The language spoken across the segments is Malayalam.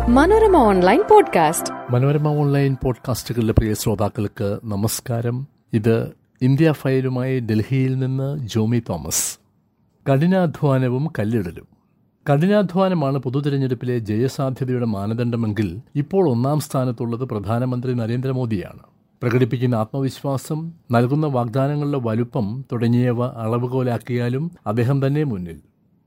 Manorama online podcast Manorama online പോഡ്കാസ്റ്റുകളിലെ പ്രിയ ശ്രോതാക്കൾക്ക് നമസ്കാരം ഇത് ഇന്ത്യ ഫയലുമായി ഡൽഹിയിൽ നിന്ന് ജോമി തോമസ് കഠിനാധ്വാനവും കല്ലിടലും കഠിനാധ്വാനമാണ് പൊതുതിരഞ്ഞെടുപ്പിലെ ജയസാധ്യതയുടെ മാനദണ്ഡമെങ്കിൽ ഇപ്പോൾ ഒന്നാം സ്ഥാനത്തുള്ളത് പ്രധാനമന്ത്രി നരേന്ദ്രമോദിയാണ് പ്രകടിപ്പിക്കുന്ന ആത്മവിശ്വാസം നൽകുന്ന വാഗ്ദാനങ്ങളുടെ വലുപ്പം തുടങ്ങിയവ അളവുകോലാക്കിയാലും അദ്ദേഹം തന്നെ മുന്നിൽ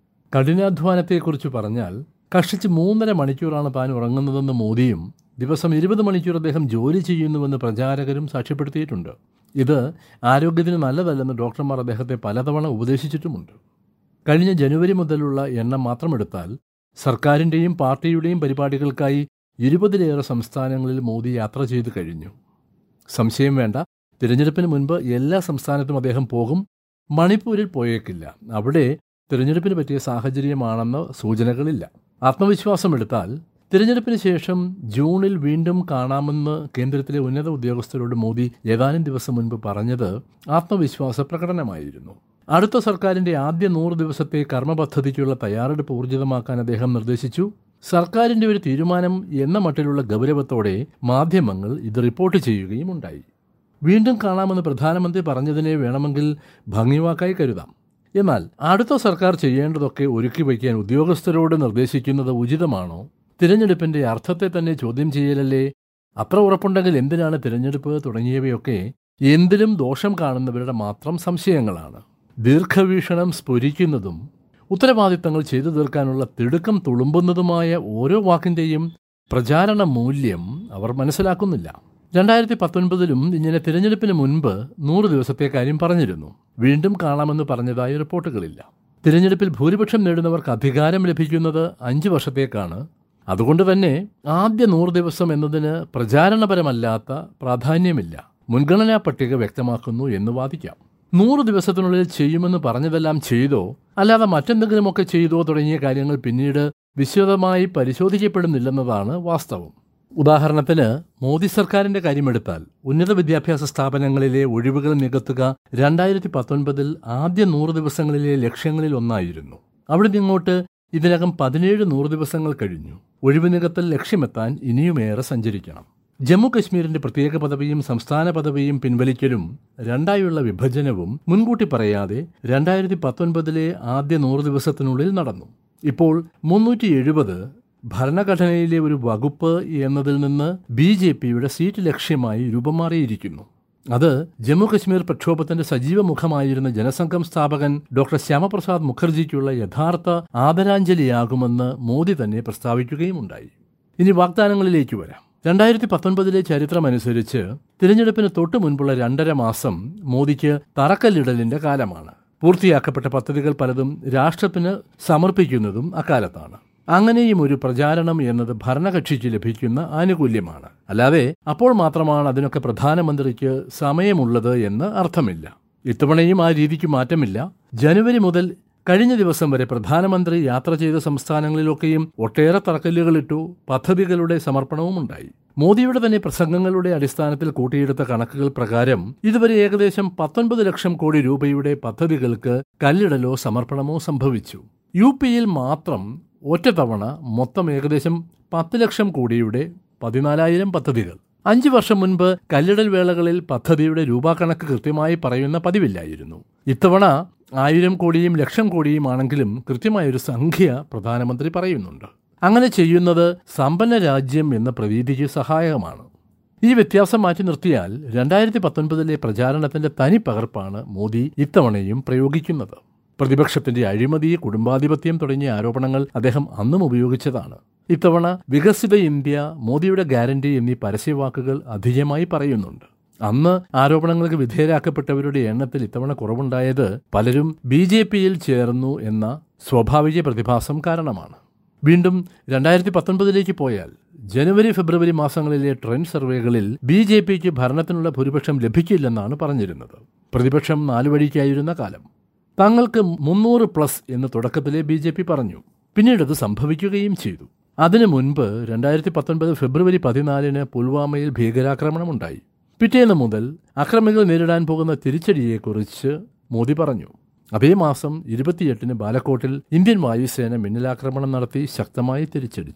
കഠിനാധ്വാനത്തെക്കുറിച്ച് പറഞ്ഞാൽ കഷ്ടിച്ച് മൂന്നര മണിക്കൂറാണ് താൻ ഉറങ്ങുന്നതെന്ന് മോദിയും ദിവസം ഇരുപത് മണിക്കൂർ അദ്ദേഹം ജോലി ചെയ്യുന്നുവെന്ന് പ്രചാരകരും സാക്ഷ്യപ്പെടുത്തിയിട്ടുണ്ട് ഇത് ആരോഗ്യത്തിന് നല്ലതല്ലെന്ന് ഡോക്ടർമാർ അദ്ദേഹത്തെ പലതവണ ഉപദേശിച്ചിട്ടുമുണ്ട് കഴിഞ്ഞ ജനുവരി മുതലുള്ള എണ്ണം മാത്രമെടുത്താൽ സർക്കാരിൻ്റെയും പാർട്ടിയുടെയും പരിപാടികൾക്കായി ഇരുപതിലേറെ സംസ്ഥാനങ്ങളിൽ മോദി യാത്ര ചെയ്തു കഴിഞ്ഞു സംശയം വേണ്ട തിരഞ്ഞെടുപ്പിന് മുൻപ് എല്ലാ സംസ്ഥാനത്തും അദ്ദേഹം പോകും മണിപ്പൂരിൽ പോയേക്കില്ല അവിടെ തിരഞ്ഞെടുപ്പിന് പറ്റിയ സാഹചര്യമാണെന്ന് സൂചനകളില്ല ആത്മവിശ്വാസം എടുത്താൽ തിരഞ്ഞെടുപ്പിന് ശേഷം ജൂണിൽ വീണ്ടും കാണാമെന്ന് കേന്ദ്രത്തിലെ ഉന്നത ഉദ്യോഗസ്ഥരോട് മോദി ഏതാനും ദിവസം മുൻപ് പറഞ്ഞത് ആത്മവിശ്വാസ പ്രകടനമായിരുന്നു അടുത്ത സർക്കാരിന്റെ ആദ്യ നൂറ് ദിവസത്തെ കർമ്മപദ്ധതിക്കുള്ള തയ്യാറെടുപ്പ് ഊർജിതമാക്കാൻ അദ്ദേഹം നിർദ്ദേശിച്ചു സർക്കാരിന്റെ ഒരു തീരുമാനം എന്ന മട്ടിലുള്ള ഗൗരവത്തോടെ മാധ്യമങ്ങൾ ഇത് റിപ്പോർട്ട് ചെയ്യുകയും ഉണ്ടായി വീണ്ടും കാണാമെന്ന് പ്രധാനമന്ത്രി പറഞ്ഞതിനെ വേണമെങ്കിൽ ഭംഗിവാക്കായി കരുതാം എന്നാൽ അടുത്ത സർക്കാർ ചെയ്യേണ്ടതൊക്കെ ഒരുക്കി വയ്ക്കാൻ ഉദ്യോഗസ്ഥരോട് നിർദ്ദേശിക്കുന്നത് ഉചിതമാണോ തിരഞ്ഞെടുപ്പിന്റെ അർത്ഥത്തെ തന്നെ ചോദ്യം ചെയ്യലല്ലേ അത്ര ഉറപ്പുണ്ടെങ്കിൽ എന്തിനാണ് തിരഞ്ഞെടുപ്പ് തുടങ്ങിയവയൊക്കെ എന്തിലും ദോഷം കാണുന്നവരുടെ മാത്രം സംശയങ്ങളാണ് ദീർഘവീക്ഷണം സ്ഫുരിക്കുന്നതും ഉത്തരവാദിത്തങ്ങൾ ചെയ്തു തീർക്കാനുള്ള തിടുക്കം തുളുമ്പുന്നതുമായ ഓരോ വാക്കിന്റെയും പ്രചാരണ മൂല്യം അവർ മനസ്സിലാക്കുന്നില്ല രണ്ടായിരത്തി പത്തൊൻപതിലും ഇങ്ങനെ തിരഞ്ഞെടുപ്പിന് മുൻപ് നൂറ് ദിവസത്തെ കാര്യം പറഞ്ഞിരുന്നു വീണ്ടും കാണാമെന്ന് പറഞ്ഞതായി റിപ്പോർട്ടുകളില്ല തിരഞ്ഞെടുപ്പിൽ ഭൂരിപക്ഷം നേടുന്നവർക്ക് അധികാരം ലഭിക്കുന്നത് അഞ്ച് വർഷത്തേക്കാണ് അതുകൊണ്ട് തന്നെ ആദ്യ നൂറ് ദിവസം എന്നതിന് പ്രചാരണപരമല്ലാത്ത പ്രാധാന്യമില്ല മുൻഗണനാ പട്ടിക വ്യക്തമാക്കുന്നു എന്ന് വാദിക്കാം നൂറ് ദിവസത്തിനുള്ളിൽ ചെയ്യുമെന്ന് പറഞ്ഞതെല്ലാം ചെയ്തോ അല്ലാതെ മറ്റെന്തെങ്കിലുമൊക്കെ ചെയ്തോ തുടങ്ങിയ കാര്യങ്ങൾ പിന്നീട് വിശദമായി പരിശോധിക്കപ്പെടുന്നില്ലെന്നതാണ് വാസ്തവം ഉദാഹരണത്തിന് മോദി സർക്കാരിന്റെ കാര്യമെടുത്താൽ ഉന്നത വിദ്യാഭ്യാസ സ്ഥാപനങ്ങളിലെ ഒഴിവുകൾ നികത്തുക രണ്ടായിരത്തി പത്തൊൻപതിൽ ആദ്യ നൂറ് ദിവസങ്ങളിലെ ലക്ഷ്യങ്ങളിൽ ഒന്നായിരുന്നു അവിടെ നിങ്ങോട്ട് ഇതിനകം പതിനേഴ് നൂറ് ദിവസങ്ങൾ കഴിഞ്ഞു ഒഴിവ് നികത്തൽ ലക്ഷ്യമെത്താൻ ഇനിയുമേറെ സഞ്ചരിക്കണം ജമ്മു കശ്മീരിന്റെ പ്രത്യേക പദവിയും സംസ്ഥാന പദവിയും പിൻവലിക്കലും രണ്ടായുള്ള വിഭജനവും മുൻകൂട്ടി പറയാതെ രണ്ടായിരത്തി പത്തൊൻപതിലെ ആദ്യ നൂറ് ദിവസത്തിനുള്ളിൽ നടന്നു ഇപ്പോൾ മുന്നൂറ്റി എഴുപത് ഭരണഘടനയിലെ ഒരു വകുപ്പ് എന്നതിൽ നിന്ന് ബി ജെ പിയുടെ സീറ്റ് ലക്ഷ്യമായി രൂപം മാറിയിരിക്കുന്നു അത് ജമ്മു കശ്മീർ പ്രക്ഷോഭത്തിന്റെ സജീവ മുഖമായിരുന്ന ജനസംഘം സ്ഥാപകൻ ഡോക്ടർ ശ്യാമപ്രസാദ് മുഖർജിക്കുള്ള യഥാർത്ഥ ആദരാഞ്ജലിയാകുമെന്ന് മോദി തന്നെ പ്രസ്താവിക്കുകയുമുണ്ടായി ഇനി വാഗ്ദാനങ്ങളിലേക്ക് വരാം രണ്ടായിരത്തി പത്തൊൻപതിലെ ചരിത്രമനുസരിച്ച് തിരഞ്ഞെടുപ്പിന് തൊട്ടു മുൻപുള്ള രണ്ടര മാസം മോദിക്ക് തറക്കല്ലിടലിന്റെ കാലമാണ് പൂർത്തിയാക്കപ്പെട്ട പദ്ധതികൾ പലതും രാഷ്ട്രത്തിന് സമർപ്പിക്കുന്നതും അക്കാലത്താണ് അങ്ങനെയും ഒരു പ്രചാരണം എന്നത് ഭരണകക്ഷിക്ക് ലഭിക്കുന്ന ആനുകൂല്യമാണ് അല്ലാതെ അപ്പോൾ മാത്രമാണ് അതിനൊക്കെ പ്രധാനമന്ത്രിക്ക് സമയമുള്ളത് എന്ന് അർത്ഥമില്ല ഇത്തവണയും ആ രീതിക്ക് മാറ്റമില്ല ജനുവരി മുതൽ കഴിഞ്ഞ ദിവസം വരെ പ്രധാനമന്ത്രി യാത്ര ചെയ്ത സംസ്ഥാനങ്ങളിലൊക്കെയും ഒട്ടേറെ തറക്കല്ലുകളിട്ടു പദ്ധതികളുടെ സമർപ്പണവും ഉണ്ടായി മോദിയുടെ തന്നെ പ്രസംഗങ്ങളുടെ അടിസ്ഥാനത്തിൽ കൂട്ടിയെടുത്ത കണക്കുകൾ പ്രകാരം ഇതുവരെ ഏകദേശം പത്തൊൻപത് ലക്ഷം കോടി രൂപയുടെ പദ്ധതികൾക്ക് കല്ലിടലോ സമർപ്പണമോ സംഭവിച്ചു യു പിയിൽ മാത്രം ഒറ്റത്തവണ മൊത്തം ഏകദേശം പത്ത് ലക്ഷം കോടിയുടെ പതിനാലായിരം പദ്ധതികൾ അഞ്ചു വർഷം മുൻപ് കല്ലിടൽ വേളകളിൽ പദ്ധതിയുടെ രൂപാക്കണക്ക് കൃത്യമായി പറയുന്ന പതിവില്ലായിരുന്നു ഇത്തവണ ആയിരം കോടിയും ലക്ഷം കോടിയുമാണെങ്കിലും കൃത്യമായൊരു സംഖ്യ പ്രധാനമന്ത്രി പറയുന്നുണ്ട് അങ്ങനെ ചെയ്യുന്നത് സമ്പന്ന രാജ്യം എന്ന പ്രതീതിക്ക് സഹായകമാണ് ഈ വ്യത്യാസം മാറ്റി നിർത്തിയാൽ രണ്ടായിരത്തി പത്തൊൻപതിലെ പ്രചാരണത്തിന്റെ തനി പകർപ്പാണ് മോദി ഇത്തവണയും പ്രയോഗിക്കുന്നത് പ്രതിപക്ഷത്തിന്റെ അഴിമതി കുടുംബാധിപത്യം തുടങ്ങിയ ആരോപണങ്ങൾ അദ്ദേഹം അന്നും ഉപയോഗിച്ചതാണ് ഇത്തവണ വികസിത ഇന്ത്യ മോദിയുടെ ഗ്യാരണ്ടി എന്നീ പരസ്യവാക്കുകൾ അധികമായി പറയുന്നുണ്ട് അന്ന് ആരോപണങ്ങൾക്ക് വിധേയരാക്കപ്പെട്ടവരുടെ എണ്ണത്തിൽ ഇത്തവണ കുറവുണ്ടായത് പലരും ബി ജെ പിയിൽ ചേർന്നു എന്ന സ്വാഭാവിക പ്രതിഭാസം കാരണമാണ് വീണ്ടും രണ്ടായിരത്തി പത്തൊൻപതിലേക്ക് പോയാൽ ജനുവരി ഫെബ്രുവരി മാസങ്ങളിലെ ട്രെൻഡ് സർവേകളിൽ ബി ജെ പിക്ക് ഭരണത്തിനുള്ള ഭൂരിപക്ഷം ലഭിക്കില്ലെന്നാണ് പറഞ്ഞിരുന്നത് പ്രതിപക്ഷം നാലുവഴിക്കായിരുന്ന കാലം തങ്ങൾക്ക് മുന്നൂറ് പ്ലസ് എന്ന് തുടക്കത്തിലെ ബി ജെ പി പറഞ്ഞു പിന്നീട് അത് സംഭവിക്കുകയും ചെയ്തു അതിനു മുൻപ് രണ്ടായിരത്തി പത്തൊൻപത് ഫെബ്രുവരി പതിനാലിന് പുൽവാമയിൽ ഭീകരാക്രമണമുണ്ടായി പിറ്റേന്ന് മുതൽ അക്രമികൾ നേരിടാൻ പോകുന്ന തിരിച്ചടിയെക്കുറിച്ച് മോദി പറഞ്ഞു അതേ മാസം ഇരുപത്തിയെട്ടിന് ബാലക്കോട്ടിൽ ഇന്ത്യൻ വായുസേന മിന്നലാക്രമണം നടത്തി ശക്തമായി തിരിച്ചടിച്ചു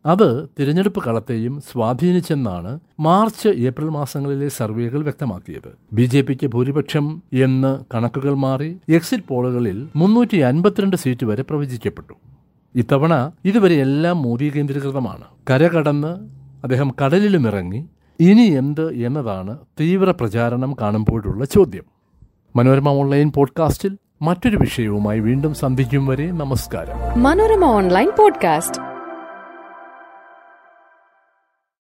അത് തിരഞ്ഞെടുപ്പ് കളത്തെയും സ്വാധീനിച്ചെന്നാണ് മാർച്ച് ഏപ്രിൽ മാസങ്ങളിലെ സർവേകൾ വ്യക്തമാക്കിയത് ബി ജെ പിക്ക് ഭൂരിപക്ഷം എന്ന് കണക്കുകൾ മാറി എക്സിറ്റ് പോളുകളിൽ മുന്നൂറ്റി അൻപത്തിരണ്ട് സീറ്റ് വരെ പ്രവചിക്കപ്പെട്ടു ഇത്തവണ ഇതുവരെ എല്ലാം മോദി കേന്ദ്രീകൃതമാണ് കരകടന്ന് അദ്ദേഹം കടലിലും ഇറങ്ങി ഇനി എന്ത് എന്നതാണ് തീവ്ര പ്രചാരണം കാണുമ്പോഴുള്ള ചോദ്യം മനോരമ ഓൺലൈൻ പോഡ്കാസ്റ്റിൽ മറ്റൊരു വിഷയവുമായി വീണ്ടും സന്ധിക്കും വരെ നമസ്കാരം മനോരമ ഓൺലൈൻ പോഡ്കാസ്റ്റ്